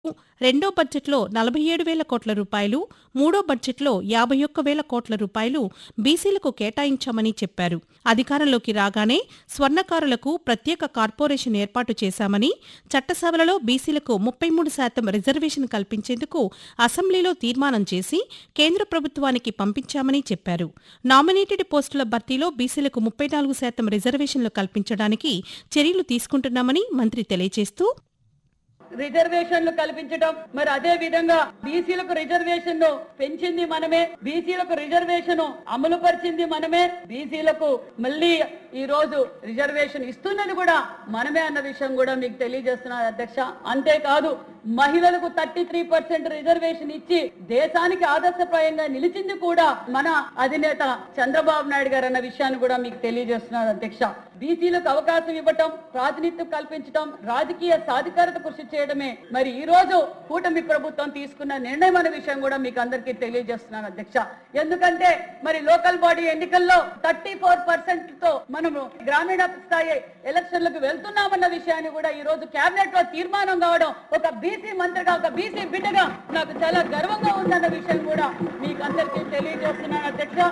రెండో బడ్జెట్లో నలభై ఏడు వేల కోట్ల రూపాయలు మూడో బడ్జెట్లో యాభై ఒక్క వేల కోట్ల రూపాయలు బీసీలకు కేటాయించామని చెప్పారు అధికారంలోకి రాగానే స్వర్ణకారులకు ప్రత్యేక కార్పొరేషన్ ఏర్పాటు చేశామని చట్టసభలలో బీసీలకు ముప్పై మూడు శాతం రిజర్వేషన్ కల్పించేందుకు అసెంబ్లీలో తీర్మానం చేసి కేంద్ర ప్రభుత్వానికి పంపించామని చెప్పారు నామినేటెడ్ పోస్టుల భర్తీలో బీసీలకు ముప్పై నాలుగు శాతం రిజర్వేషన్లు కల్పించడానికి చర్యలు తీసుకుంటున్నామని మంత్రి తెలియజేస్తూ రిజర్వేషన్లు కల్పించడం మరి అదే విధంగా బీసీలకు రిజర్వేషన్ పెంచింది మనమే బీసీలకు రిజర్వేషన్ అమలు పరిచింది మనమే బీసీలకు మళ్ళీ ఈ రోజు రిజర్వేషన్ ఇస్తున్నది కూడా మనమే అన్న విషయం కూడా మీకు తెలియజేస్తున్నారు అధ్యక్ష అంతేకాదు మహిళలకు థర్టీ త్రీ పర్సెంట్ రిజర్వేషన్ ఇచ్చి దేశానికి ఆదర్శప్రాయంగా నిలిచింది కూడా మన అధినేత చంద్రబాబు నాయుడు గారు అన్న విషయాన్ని కూడా మీకు తెలియజేస్తున్నారు అధ్యక్ష బీసీలకు అవకాశం ఇవ్వటం ప్రాతినిధ్యం కల్పించడం రాజకీయ సాధికారత కృషి చేయడమే మరి ఈ రోజు కూటమి ప్రభుత్వం తీసుకున్న నిర్ణయం అనే విషయం కూడా మీకు అందరికీ తెలియజేస్తున్నాను అధ్యక్ష ఎందుకంటే మరి లోకల్ బాడీ ఎన్నికల్లో థర్టీ ఫోర్ పర్సెంట్ తో మనము గ్రామీణ స్థాయి ఎలక్షన్లకు వెళ్తున్నామన్న విషయాన్ని కూడా ఈ రోజు కేబినెట్ లో తీర్మానం కావడం ఒక బీసీ మంత్రిగా ఒక బీసీ బిడ్డగా నాకు చాలా గర్వంగా ఉందన్న విషయం కూడా మీకు అందరికీ తెలియజేస్తున్నాను అధ్యక్ష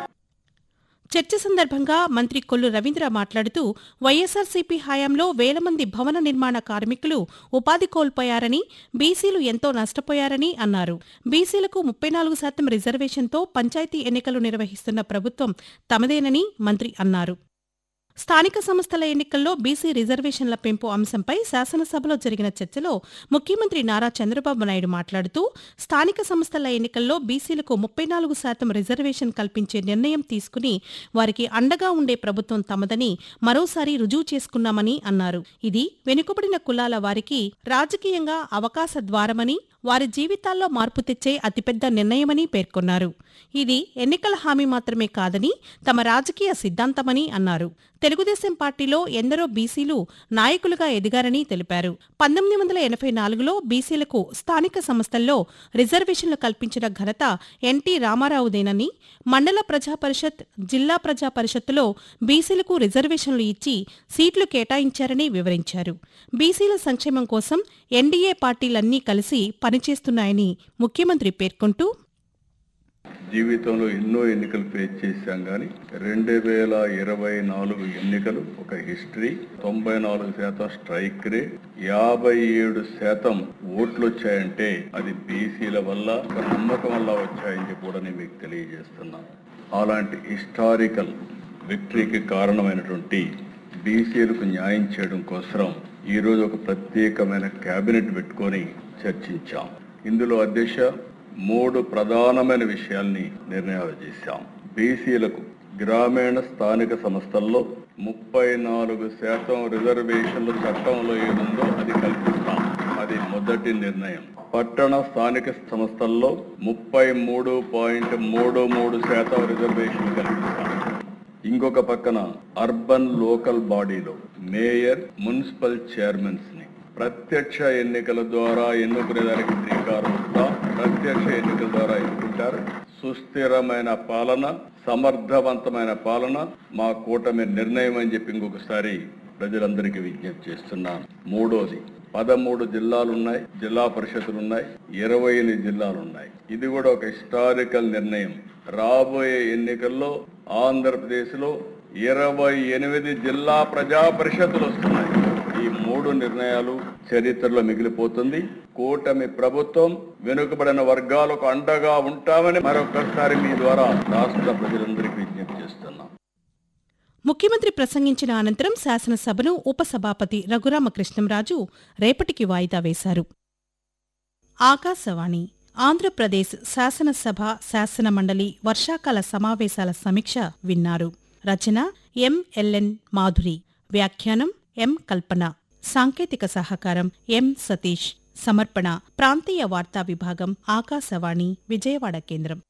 చర్చ సందర్భంగా మంత్రి కొల్లు రవీంద్ర మాట్లాడుతూ వైఎస్సార్సీపీ హయాంలో వేల మంది భవన నిర్మాణ కార్మికులు ఉపాధి కోల్పోయారని బీసీలు ఎంతో నష్టపోయారని అన్నారు బీసీలకు ముప్పై నాలుగు శాతం రిజర్వేషన్తో పంచాయతీ ఎన్నికలు నిర్వహిస్తున్న ప్రభుత్వం తమదేనని మంత్రి అన్నారు స్థానిక సంస్థల ఎన్నికల్లో బీసీ రిజర్వేషన్ల పెంపు అంశంపై శాసనసభలో జరిగిన చర్చలో ముఖ్యమంత్రి నారా చంద్రబాబు నాయుడు మాట్లాడుతూ స్థానిక సంస్థల ఎన్నికల్లో బీసీలకు ముప్పై నాలుగు శాతం రిజర్వేషన్ కల్పించే నిర్ణయం తీసుకుని వారికి అండగా ఉండే ప్రభుత్వం తమదని మరోసారి రుజువు చేసుకున్నామని అన్నారు ఇది వెనుకబడిన కులాల వారికి రాజకీయంగా అవకాశ ద్వారమని వారి జీవితాల్లో మార్పు తెచ్చే అతిపెద్ద నిర్ణయమని పేర్కొన్నారు ఇది ఎన్నికల హామీ మాత్రమే కాదని తమ రాజకీయ సిద్ధాంతమని అన్నారు తెలుగుదేశం పార్టీలో ఎందరో బీసీలు నాయకులుగా ఎదిగారని తెలిపారు పంతొమ్మిది వందల ఎనభై నాలుగులో బీసీలకు స్థానిక సంస్థల్లో రిజర్వేషన్లు కల్పించిన ఘనత ఎన్టీ రామారావుదేనని మండల ప్రజా పరిషత్ జిల్లా ప్రజా పరిషత్తులో బీసీలకు రిజర్వేషన్లు ఇచ్చి సీట్లు కేటాయించారని వివరించారు బీసీల సంక్షేమం కోసం ఎన్డీఏ పార్టీలన్నీ కలిసి పనిచేస్తున్నాయని ముఖ్యమంత్రి పేర్కొంటూ జీవితంలో ఎన్నో ఎన్నికలు ఫేస్ చేశాం కానీ రెండు వేల ఇరవై నాలుగు ఎన్నికలు ఒక హిస్టరీ తొంభై నాలుగు శాతం స్ట్రైక్ రేట్ యాభై ఏడు శాతం ఓట్లు వచ్చాయంటే అది బీసీల వల్ల ఒక నమ్మకం వల్ల వచ్చాయని కూడా నేను మీకు తెలియజేస్తున్నాను అలాంటి హిస్టారికల్ విక్టరీకి కారణమైనటువంటి బీసీలకు న్యాయం చేయడం కోసం ఈరోజు ఒక ప్రత్యేకమైన కేబినెట్ పెట్టుకొని చర్చించాం ఇందులో అధ్యక్ష మూడు ప్రధానమైన విషయాల్ని నిర్ణయాలు చేశాం బీసీలకు గ్రామీణ స్థానిక సంస్థల్లో ముప్పై నాలుగు శాతం రిజర్వేషన్లు చట్టంలో ఏముందో అది కల్పిస్తాం అది మొదటి నిర్ణయం పట్టణ స్థానిక సంస్థల్లో ముప్పై మూడు పాయింట్ మూడు మూడు శాతం రిజర్వేషన్లు కల్పిస్తాం ఇంకొక పక్కన అర్బన్ లోకల్ బాడీలో మేయర్ మున్సిపల్ చైర్మన్స్ ని ప్రత్యక్ష ఎన్నికల ద్వారా ఎన్నుకునేదానికి శ్రీకారం చుట్టాం. ప్రత్యక్ష ఎన్నికల ద్వారా ఎన్నుకుంటారు సుస్థిరమైన పాలన సమర్థవంతమైన పాలన మా కూటమి నిర్ణయం అని చెప్పి ఇంకొకసారి ప్రజలందరికీ విజ్ఞప్తి చేస్తున్నాను మూడోది పదమూడు జిల్లాలు ఉన్నాయి జిల్లా పరిషత్తులు ఉన్నాయి ఇరవై ఎనిమిది జిల్లాలు ఉన్నాయి ఇది కూడా ఒక హిస్టారికల్ నిర్ణయం రాబోయే ఎన్నికల్లో ఆంధ్రప్రదేశ్ లో ఇరవై ఎనిమిది జిల్లా ప్రజా పరిషత్తులు వస్తున్నాయి ఈ మూడు నిర్ణయాలు చరిత్రలో మిగిలిపోతుంది కూటమి ప్రభుత్వం వెనుకబడిన వర్గాలకు అండగా ఉంటామని మరొకసారి మీ ద్వారా రాష్ట్ర ప్రజలందరికీ విజ్ఞప్తి చేస్తున్నాం ముఖ్యమంత్రి ప్రసంగించిన అనంతరం శాసనసభను ఉపసభాపతి రఘురామకృష్ణంరాజు రేపటికి వాయిదా వేశారు ఆకాశవాణి ఆంధ్రప్రదేశ్ శాసనసభ శాసన మండలి వర్షాకాల సమావేశాల సమీక్ష విన్నారు రచన ఎంఎల్ఎన్ మాధురి వ్యాఖ్యానం ఎం కల్పన సాంకేతిక సహకారం ఎం సతీష్ సమర్పణ ప్రాంతీయ వార్తా విభాగం ఆకాశవాణి విజయవాడ కేంద్రం